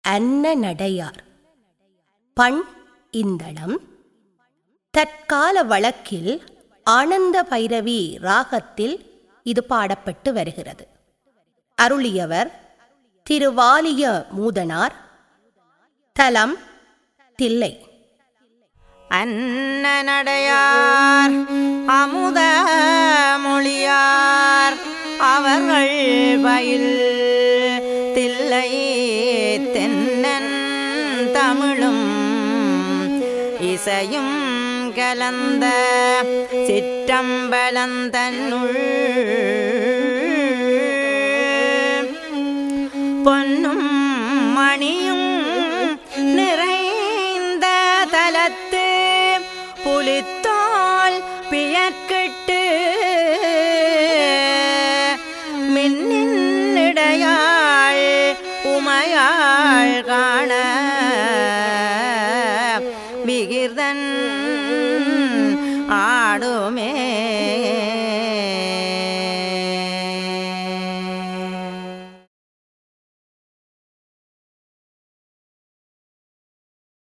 அன்ன நடையார் பண் இந்தளம் தற்கால வழக்கில் ஆனந்த பைரவி ராகத்தில் இது பாடப்பட்டு வருகிறது அருளியவர் திருவாலிய மூதனார் தலம் தில்லை அன்ன நடையார் அமுத மொழியார் அவர்கள் பயில் தில்லை தென்னன் தமிழும் இசையும் கலந்த சிற்றம்பலந்தன்னுள் பொன்னும் மணியும் நிறைந்த தலத்து புலித்தோல் பிழக்கிட்டு மின்னிடையாள் உமையாள் காண விகிர்தன் ஆடுமே